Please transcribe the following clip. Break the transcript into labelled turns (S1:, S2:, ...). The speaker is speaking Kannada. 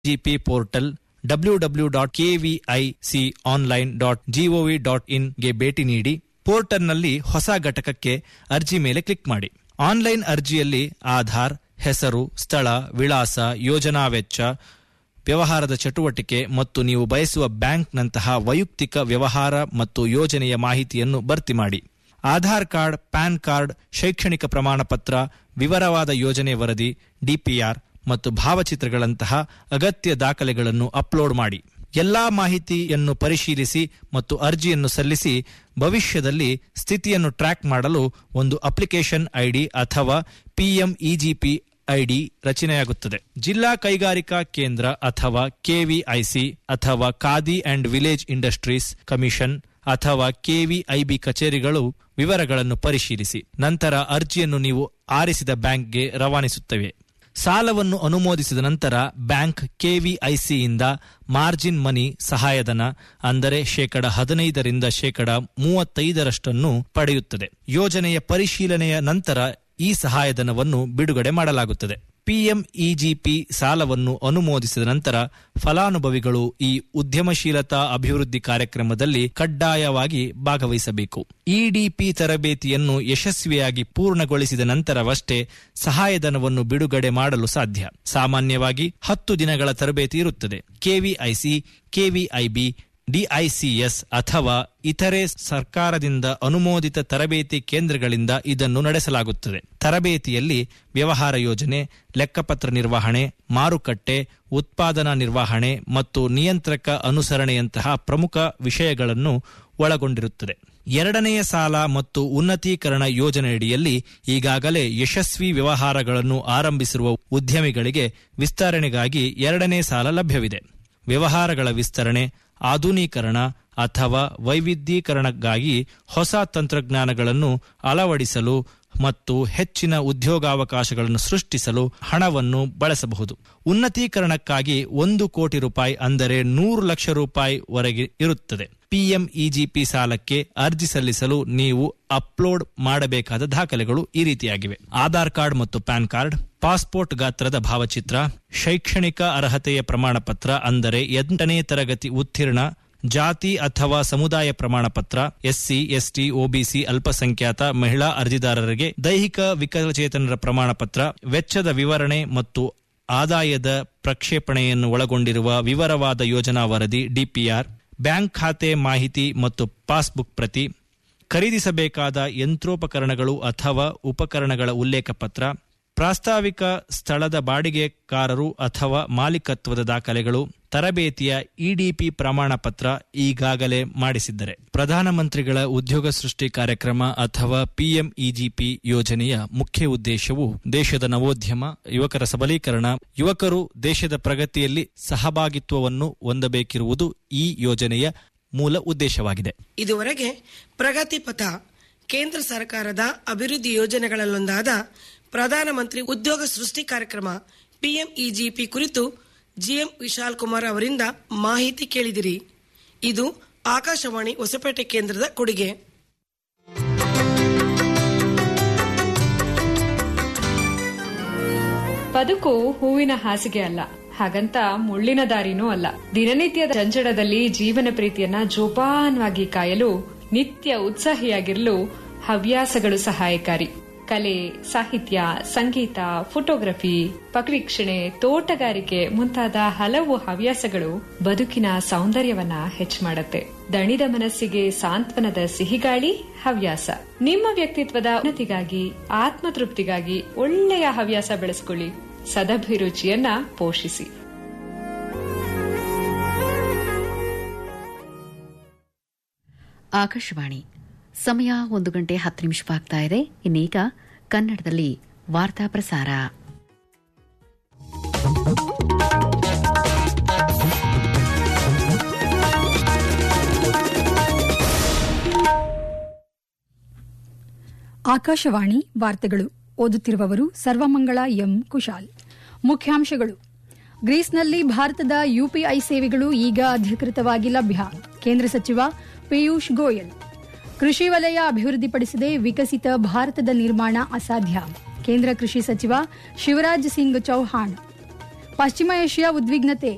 S1: GP portal W W dot KVIC online dot GOV dot ಇನ್ಗೆ ಭೇಟಿ ನೀಡಿ ಪೋರ್ಟಲ್ನಲ್ಲಿ ಹೊಸ ಘಟಕಕ್ಕೆ ಅರ್ಜಿ ಮೇಲೆ ಕ್ಲಿಕ್ ಮಾಡಿ ಆನ್ಲೈನ್ ಅರ್ಜಿಯಲ್ಲಿ ಆಧಾರ್ ಹೆಸರು ಸ್ಥಳ ವಿಳಾಸ ಯೋಜನಾ ವೆಚ್ಚ ವ್ಯವಹಾರದ ಚಟುವಟಿಕೆ ಮತ್ತು ನೀವು ಬಯಸುವ ಬ್ಯಾಂಕ್ನಂತಹ ವೈಯಕ್ತಿಕ ವ್ಯವಹಾರ ಮತ್ತು ಯೋಜನೆಯ ಮಾಹಿತಿಯನ್ನು ಭರ್ತಿ ಮಾಡಿ ಆಧಾರ್ ಕಾರ್ಡ್ ಪ್ಯಾನ್ ಕಾರ್ಡ್ ಶೈಕ್ಷಣಿಕ ಪ್ರಮಾಣಪತ್ರ ವಿವರವಾದ ಯೋಜನೆ ವರದಿ ಡಿಪಿಆರ್ ಮತ್ತು ಭಾವಚಿತ್ರಗಳಂತಹ ಅಗತ್ಯ ದಾಖಲೆಗಳನ್ನು ಅಪ್ಲೋಡ್ ಮಾಡಿ ಎಲ್ಲಾ ಮಾಹಿತಿಯನ್ನು ಪರಿಶೀಲಿಸಿ ಮತ್ತು ಅರ್ಜಿಯನ್ನು ಸಲ್ಲಿಸಿ ಭವಿಷ್ಯದಲ್ಲಿ ಸ್ಥಿತಿಯನ್ನು ಟ್ರ್ಯಾಕ್ ಮಾಡಲು ಒಂದು ಅಪ್ಲಿಕೇಶನ್ ಐಡಿ ಅಥವಾ ಪಿಎಂಇಜಿಪಿ ಐಡಿ ರಚನೆಯಾಗುತ್ತದೆ ಜಿಲ್ಲಾ ಕೈಗಾರಿಕಾ ಕೇಂದ್ರ ಅಥವಾ ಕೆವಿಐಸಿ ಅಥವಾ Khadi and village industries commission ಅಥವಾ ಕೆವಿಐಬಿ ಕಚೇರಿಗಳು ವಿವರಗಳನ್ನು ಪರಿಶೀಲಿಸಿ ನಂತರ ಅರ್ಜಿಯನ್ನು ನೀವು ಆರಿಸಿದ ಬ್ಯಾಂಕ್ಗೆ ರವಾನಿಸುತ್ತವೆ ಸಾಲವನ್ನು ಅನುಮೋದಿಸಿದ ನಂತರ ಬ್ಯಾಂಕ್ ಕೆವಿಐಸಿಯಿಂದ ಮಾರ್ಜಿನ್ ಮನಿ ಸಹಾಯಧನ ಅಂದರೆ ಶೇಕಡ ಹದಿನೈದರಿಂದ ಶೇಕಡ ಮೂವತ್ತೈದರಷ್ಟನ್ನು ಪಡೆಯುತ್ತದೆ ಯೋಜನೆಯ ಪರಿಶೀಲನೆಯ ನಂತರ ಈ ಸಹಾಯಧನವನ್ನು ಬಿಡುಗಡೆ ಮಾಡಲಾಗುತ್ತದೆ ಪಿಎಂಇಜಿಪಿ ಸಾಲವನ್ನು ಅನುಮೋದಿಸಿದ ನಂತರ ಫಲಾನುಭವಿಗಳು ಈ ಉದ್ಯಮಶೀಲತಾ ಅಭಿವೃದ್ಧಿ ಕಾರ್ಯಕ್ರಮದಲ್ಲಿ ಕಡ್ಡಾಯವಾಗಿ ಭಾಗವಹಿಸಬೇಕು ಇಡಿಪಿ ತರಬೇತಿಯನ್ನು ಯಶಸ್ವಿಯಾಗಿ ಪೂರ್ಣಗೊಳಿಸಿದ ನಂತರವಷ್ಟೇ ಸಹಾಯಧನವನ್ನು ಬಿಡುಗಡೆ ಮಾಡಲು ಸಾಧ್ಯ ಸಾಮಾನ್ಯವಾಗಿ ಹತ್ತು ದಿನಗಳ ತರಬೇತಿ ಇರುತ್ತದೆ ಕೆವಿಐಸಿ ಕೆವಿಐಬಿ ಡಿಐಸಿಎಸ್ ಅಥವಾ ಇತರೆ ಸರ್ಕಾರದಿಂದ ಅನುಮೋದಿತ ತರಬೇತಿ ಕೇಂದ್ರಗಳಿಂದ ಇದನ್ನು ನಡೆಸಲಾಗುತ್ತದೆ ತರಬೇತಿಯಲ್ಲಿ ವ್ಯವಹಾರ ಯೋಜನೆ ಲೆಕ್ಕಪತ್ರ ನಿರ್ವಹಣೆ ಮಾರುಕಟ್ಟೆ ಉತ್ಪಾದನಾ ನಿರ್ವಹಣೆ ಮತ್ತು ನಿಯಂತ್ರಕ ಅನುಸರಣೆಯಂತಹ ಪ್ರಮುಖ ವಿಷಯಗಳನ್ನು ಒಳಗೊಂಡಿರುತ್ತದೆ ಎರಡನೆಯ ಸಾಲ ಮತ್ತು ಉನ್ನತೀಕರಣ ಯೋಜನೆಯಡಿಯಲ್ಲಿ ಈಗಾಗಲೇ ಯಶಸ್ವಿ ವ್ಯವಹಾರಗಳನ್ನು ಆರಂಭಿಸಿರುವ ಉದ್ಯಮಿಗಳಿಗೆ ವಿಸ್ತರಣೆಗಾಗಿ ಎರಡನೇ ಸಾಲ ಲಭ್ಯವಿದೆ ವ್ಯವಹಾರಗಳ ವಿಸ್ತರಣೆ ಆಧುನೀಕರಣ ಅಥವಾ ವೈವಿಧ್ಯೀಕರಣಕ್ಕಾಗಿ ಹೊಸ ತಂತ್ರಜ್ಞಾನಗಳನ್ನು ಅಳವಡಿಸಲು ಮತ್ತು ಹೆಚ್ಚಿನ ಉದ್ಯೋಗಾವಕಾಶಗಳನ್ನು ಸೃಷ್ಟಿಸಲು ಹಣವನ್ನು ಬಳಸಬಹುದು ಉನ್ನತೀಕರಣಕ್ಕಾಗಿ ಒಂದು ಕೋಟಿ ರೂಪಾಯಿ ಅಂದರೆ ನೂರು ಲಕ್ಷ ರೂಪಾಯಿ ವರೆಗೆ ಇರುತ್ತದೆ ಪಿಎಂಇಜಿಪಿ ಸಾಲಕ್ಕೆ ಅರ್ಜಿ ಸಲ್ಲಿಸಲು ನೀವು ಅಪ್ಲೋಡ್ ಮಾಡಬೇಕಾದ ದಾಖಲೆಗಳು ಈ ರೀತಿಯಾಗಿವೆ ಆಧಾರ್ ಕಾರ್ಡ್ ಮತ್ತು ಪ್ಯಾನ್ ಕಾರ್ಡ್ ಪಾಸ್ಪೋರ್ಟ್ ಗಾತ್ರದ ಭಾವಚಿತ್ರ ಶೈಕ್ಷಣಿಕ ಅರ್ಹತೆಯ ಪ್ರಮಾಣಪತ್ರ ಅಂದರೆ ಎಂಟನೇ ತರಗತಿ ಉತ್ತೀರ್ಣ ಜಾತಿ ಅಥವಾ ಸಮುದಾಯ ಪ್ರಮಾಣಪತ್ರ ಎಸ್ಸಿ ಎಸ್ಟಿ ಒಬಿಸಿ ಅಲ್ಪಸಂಖ್ಯಾತ ಮಹಿಳಾ ಅರ್ಜಿದಾರರಿಗೆ ದೈಹಿಕ ವಿಕಲಚೇತನರ ಪ್ರಮಾಣಪತ್ರ ವೆಚ್ಚದ ವಿವರಣೆ ಮತ್ತು ಆದಾಯದ ಪ್ರಕ್ಷೇಪಣೆಯನ್ನು ಒಳಗೊಂಡಿರುವ ವಿವರವಾದ ಯೋಜನಾ ವರದಿ ಡಿಪಿಆರ್ ಬ್ಯಾಂಕ್ ಖಾತೆ ಮಾಹಿತಿ ಮತ್ತು ಪಾಸ್ಬುಕ್ ಪ್ರತಿ ಖರೀದಿಸಬೇಕಾದ ಯಂತ್ರೋಪಕರಣಗಳು ಅಥವಾ ಉಪಕರಣಗಳ ಉಲ್ಲೇಖ ಪತ್ರ ಪ್ರಾಸ್ತಾವಿಕ ಸ್ಥಳದ ಬಾಡಿಗೆಕಾರರು ಅಥವಾ ಮಾಲೀಕತ್ವದ ದಾಖಲೆಗಳು ತರಬೇತಿಯ ಇಡಿಪಿ ಪ್ರಮಾಣ ಪತ್ರ ಈಗಾಗಲೇ ಮಾಡಿಸಿದ್ದರೆ ಪ್ರಧಾನಮಂತ್ರಿಗಳ ಉದ್ಯೋಗ ಸೃಷ್ಟಿ ಕಾರ್ಯಕ್ರಮ ಅಥವಾ ಪಿಎಂಇಜಿಪಿ ಯೋಜನೆಯ ಮುಖ್ಯ ಉದ್ದೇಶವು ದೇಶದ ನವೋದ್ಯಮ ಯುವಕರ ಸಬಲೀಕರಣ ಯುವಕರು ದೇಶದ ಪ್ರಗತಿಯಲ್ಲಿ ಸಹಭಾಗಿತ್ವವನ್ನು ಹೊಂದಬೇಕಿರುವುದು ಈ ಯೋಜನೆಯ ಮೂಲ ಉದ್ದೇಶವಾಗಿದೆ
S2: ಇದುವರೆಗೆ ಪ್ರಗತಿ ಪಥ ಕೇಂದ್ರ ಸರ್ಕಾರದ ಅಭಿವೃದ್ಧಿ ಯೋಜನೆಗಳಲ್ಲೊಂದಾದ ಪ್ರಧಾನಮಂತ್ರಿ ಉದ್ಯೋಗ ಸೃಷ್ಟಿ ಕಾರ್ಯಕ್ರಮ ಪಿಎಂಇಜಿಪಿ ಕುರಿತು ಜಿಎಂ ವಿಶಾಲ್ ಕುಮಾರ್ ಅವರಿಂದ ಮಾಹಿತಿ ಕೇಳಿದಿರಿ ಇದು ಆಕಾಶವಾಣಿ ಹೊಸಪೇಟೆ ಕೇಂದ್ರದ ಕೊಡುಗೆ
S3: ಬದುಕು ಹೂವಿನ ಹಾಸಿಗೆ ಅಲ್ಲ ಹಾಗಂತ ಮುಳ್ಳಿನ ದಾರಿನೂ ಅಲ್ಲ ದಿನನಿತ್ಯದ ಜಂಜಡದಲ್ಲಿ ಜೀವನ ಪ್ರೀತಿಯನ್ನ ಜೋಪಾನವಾಗಿ ಕಾಯಲು ನಿತ್ಯ ಉತ್ಸಾಹಿಯಾಗಿರಲು ಹವ್ಯಾಸಗಳು ಸಹಾಯಕಾರಿ ಕಲೆ ಸಾಹಿತ್ಯ ಸಂಗೀತ ಫೋಟೋಗ್ರಫಿ ಪಕ್ಷಿಕ್ಷಣೆ ತೋಟಗಾರಿಕೆ ಮುಂತಾದ ಹಲವು ಹವ್ಯಾಸಗಳು ಬದುಕಿನ ಸೌಂದರ್ಯವನ್ನ ಹೆಚ್ಚು ಮಾಡುತ್ತೆ ದಣಿದ ಮನಸ್ಸಿಗೆ ಸಾಂತ್ವನದ ಸಿಹಿಗಾಳಿ ಹವ್ಯಾಸ ನಿಮ್ಮ ವ್ಯಕ್ತಿತ್ವದ ಉನ್ನತಿಗಾಗಿ ಆತ್ಮತೃಪ್ತಿಗಾಗಿ ಒಳ್ಳೆಯ ಹವ್ಯಾಸ ಬೆಳೆಸಿಕೊಳ್ಳಿ ಸದಭಿರುಚಿಯನ್ನ ಪೋಷಿಸಿ
S4: ಆಕಾಶವಾಣಿ ಸಮಯ ಒಂದು ಗಂಟೆ ಹತ್ತು ನಿಮಿಷವಾಗ್ತಾ ಇದೆ ಇನ್ನೀಗ ಕನ್ನಡದಲ್ಲಿ ವಾರ್ತಾ ಪ್ರಸಾರ
S5: ಆಕಾಶವಾಣಿ ವಾರ್ತೆಗಳು ಓದುತ್ತಿರುವವರು ಸರ್ವಮಂಗಳ ಎಂ ಕುಶಾಲ್ ಮುಖ್ಯಾಂಶಗಳು ಗ್ರೀಸ್ನಲ್ಲಿ ಭಾರತದ ಯುಪಿಐ ಸೇವೆಗಳು ಈಗ ಅಧಿಕೃತವಾಗಿ ಲಭ್ಯ ಕೇಂದ್ರ ಸಚಿವ ಪಿಯೂಷ್ ಗೋಯಲ್ ಕೃಷಿ ವಲಯ ಅಭಿವೃದ್ಧಿಪಡಿಸದೆ ವಿಕಸಿತ ಭಾರತದ ನಿರ್ಮಾಣ ಅಸಾಧ್ಯ ಕೇಂದ್ರ ಕೃಷಿ ಸಚಿವ ಶಿವರಾಜ್ ಸಿಂಗ್ ಚೌಹಾಣ್ ಪಶ್ಚಿಮ ಏಷ್ಯಾ ಉದ್ವಿಗ್ನತೆ